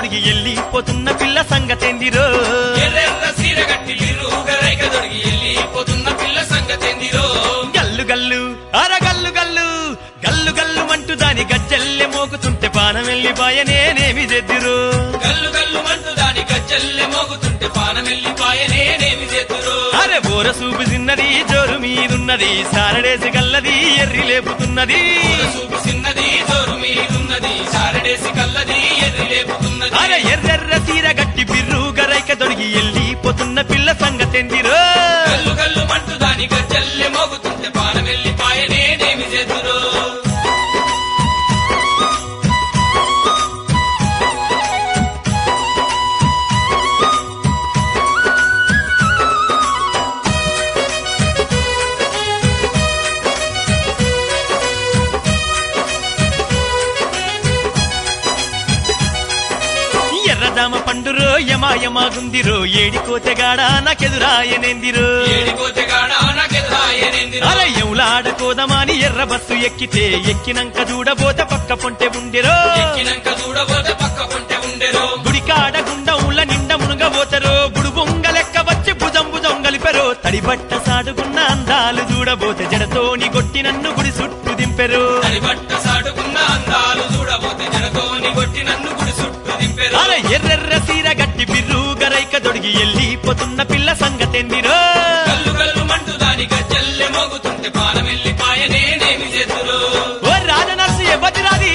దొడిగి వెళ్ళిపోతున్న పిల్ల సంగతేందిరో ఎర్రెర్ర సీర గట్టి ఊగరైక దొడిగి వెళ్ళిపోతున్న పిల్ల సంగతేందిరో గల్లు గల్లు అర గల్లు గల్లు గల్లు గల్లు అంటూ దాని గజ్జల్లె మోగుతుంటే పానం వెళ్ళిపాయ నేనేమి చెద్దిరు గల్లు గల్లు మంటూ దాని గజ్జల్లె మోగుతుంటే పానం వెళ్ళిపాయ నేనేమి చేతురు అరే బోర సూపు చిన్నది జోరు మీదున్నది సారడేసి గల్లది ఎర్రి లేపుతున్నది చూపు చిన్నది జోరు మీదున్నది సారడేసి కల్లది ఎర్రి లేపుతున్నది అరే ఎర్రెర్ర తీర గట్టి బిర్రు గరైక దొడిగి వెళ్ళిపోతున్న పిల్ల సంగతెందిరో గల్లు గల్లు మంటూ దాని గజ్జల్లె మోగుతుంటే పానం వెళ్ళిపాయ నేనేమి చేతురు ఎర్రదామ పండురో యమాయమాగుందిరో ఏడికోతెగాడ నాకెదురాయనేందిరో ఏడిపోతెగాడ నాకెదురాయనేందిరో అరే ఎవలాడకోదమాని ఎర్ర బస్సు ఎక్కితే ఎక్కినంక చూడబోతే పక్క పొంటె ఉండిరో ఎక్కినంక చూడబోతే పక్క పొంటె ఉండెరో గుడికాడ గుండముల నిండ మునుగబోతరో గుడు బొంగ లెక్క వచ్చి భుజం భుజం గలిపెరో తడిబట్ట సాడుకున్న అందాలు చూడబోతే జడతోని కొట్టి నన్ను గుడి చుట్టూ దింపెరు తడి బట్ట సాడుకున్న అందాలు చూడబోతే జనతోని కొట్టి నన్ను గుడి చుట్టూ దింపెరు అరే ఎర్రెర్ర సీర గట్టి బిర్రు గరైక దొడిగి వెళ్ళిపోతున్న పిల్ల సంగతెందిరో గల్లు గల్లు మంటూ దాని గజ్జల్లె మోగుతుంటే పానం వెళ్ళిపాయ నేనేమి చేతురు ఓ రాజనర్సు ఎవతిరాది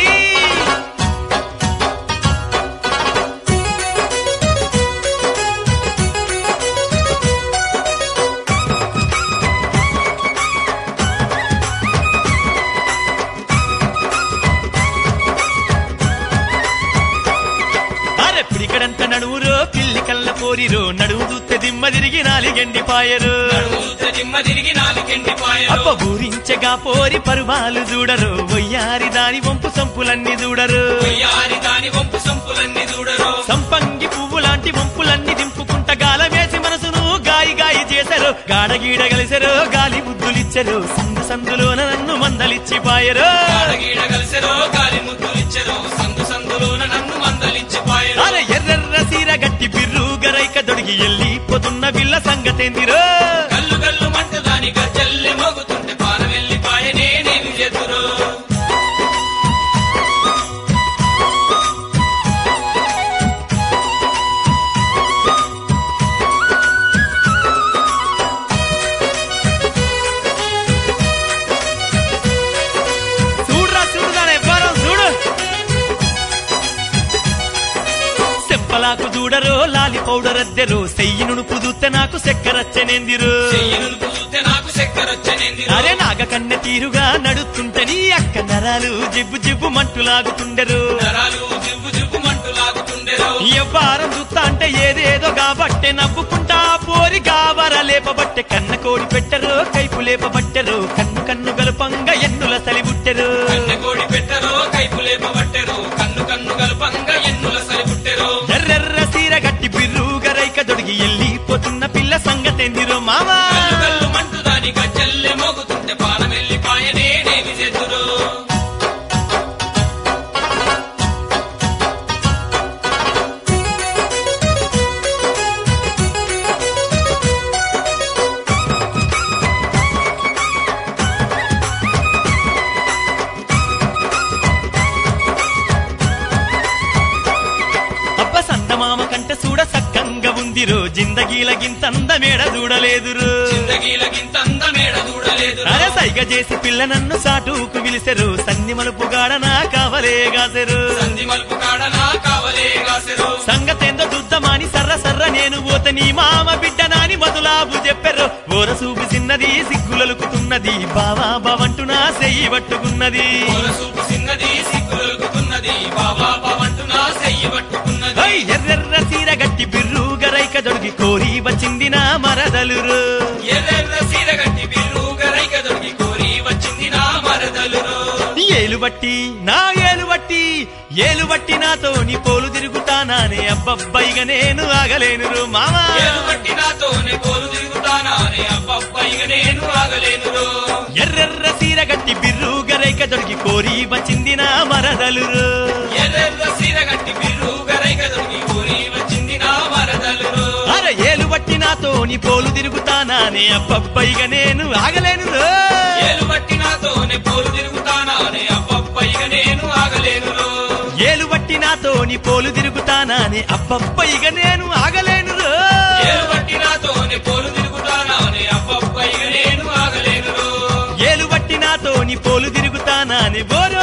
అరే పిడికడంత నడువురో పిల్లి కళ్ళ పోరిరో నడువు చూస్తే దిమ్మ తిరిగి నాలిగండి పాయరు నడుముతే దిమ్మ తిరిగి నాలుగెండిపాయరు అప్ప ఊరించగా పోరి పరువాలు చూడరు వయ్యారి దాని వంపు సంపులన్నీ చూడరు పొయ్యారి దాని వంపు సంపులన్నీ చూడరు సంపంగి పువ్వు లాంటి వంపులన్నీ దింపుకుంట గాలమేసి మనసును గాయి గాయి చేశారు గాడగీడ కలిసెరు గాలి బుద్ధులిచ్చారు సందు సందులోన నన్ను మందలిచ్చి పాయరు ఆడగీడ కలిసెరో గాలి ముద్దులిచ్చెరో సందు సందులోన నన్ను మందలిచ్చిపాయరు అరే ఎర్రెర్ర సీర గట్టి బిర్రు గరైక దొడిగి వెళ్ళిపోతున్న బిల్ల సంగతేందిరో గల్లు గల్లు మంట దాని గజ్జల్లె మోగుతుంటే పానం వెళ్ళిపాయ నేనేమి చేతురు చూడురా చూడు దాని ఎవ్వరం చూడు సెంపలాకు చూడరో లాలి పౌడర్ అద్దెరు సెయ్యి నునుపు చూస్తే నాకు చక్కెరచ్చనేందిరు చెయ్యను చూస్తే నాకు చక్కెరొచ్చనేంది అరే నాగ కన్నె తీరుగా నడుస్తుంటే నీ అక్క నరాలు జిబ్బు జిబ్బు మంటులాగుతుండరు నరాలు జివ్వు జివ్వు మంటు లాగుతుండెరో ఎవ్వారం చూస్తా అంటే ఏదేదో కాబట్టే నవ్వుకుంటా పోరి గావర లేపబట్టే కన్న కోడి పెట్టరు కైపు లేపబట్టరు కన్ను కన్ను గలుపంగా ఎన్నుల సలిబుట్టెరు కన్నె కోడి పెట్టెరో కైపు లేపబట్టెరో కన్ను కన్ను గల్పంగా ఎన్నుల సరిపుట్టెరో ఎర్రెర్ర సీర గట్టి బిర్రు గరైక దొడిగి వెళ్ళిపోతున్న పిల్ల సంగతెందిరో మామా గల్లు గల్లు మంటు దాని గజ్జల్లె మోగుతుంటే పానం వెళ్ళిపాయ నేనేమి చేతురు అబ్బ సందమామ కంటే చూడ సక్కంగా ఉందిరో జిందగీల గింతంద మేడ చూడలేదురు జిందగీల గింత అందమేడ చూడలేదు అరే సైగ చేసి పిల్ల నన్ను సాటుకు పిలిచెరు సన్ని మలుపు గాడ నా కావలే గాసెరు సంధి మలుపు కాడ నా కావలే కాసెరు సంగతేందో దుద్దమాని సర్ర సర్ర నేను పోత నీ మామ బిడ్డ నాని మధులాబు చెప్పెరు ఓర సూపు చిన్నది సిగ్గులలుకుతున్నది బావా బావంటూ నా సెయ్యి పట్టుకున్నది చూపు చిన్నది సిగ్గులొలుకుతున్నది బాబా బావంటూ నా సెయ్యి పట్టుకున్నది ఓయ్ ఎర్రెర్ర సీర గట్టి బిర్రు గరైక దొడిగి కోరి వచ్చింది నా మరదలురు ఎర్రెర్ర సీర గట్టి బిర్రు గరైక దొరికి కోరి వచ్చింది నా మరదలురో ఏలు బట్టి నా ఏలు బట్టి ఏలు బట్టి నాతో నీ పోలు తిరుగుతానానే అబ్బబ్బైగా నేను ఆగలేను మామా ఏలు బట్టి నాతోనే పోలు తిరుగుతానానే అబ్బబ్బైగా నేను ఆగలేనురో ఎర్రెర్ర సీర గట్టి బిర్రు గరైక దొరికి కోరి వచ్చింది నా మరదలురు ఎర్రెర్ర సీర గట్టి బిర్రు గరైక దొరికి నాతోని పోలు తిరుగుతానానే అబ్బబ్బైగా నేను ఆగలేను రో ఏలు బట్టి నాతోనే పోలు తిరుగుతానానే అబ్బబ్బయ్య నేను ఆగలేనురో ఏలు బట్టి నాతోని పోలు తిరుగుతానానే అబ్బబ్బైగా నేను ఆగలేను రో ఏలు బట్టి నాతోనే పోలు తిరుగుతానానే అబ్బబ్బయ్య నేను ఆగలేనురో ఏలు బట్టి నాతోని పోలు తిరుగుతానానే బోరో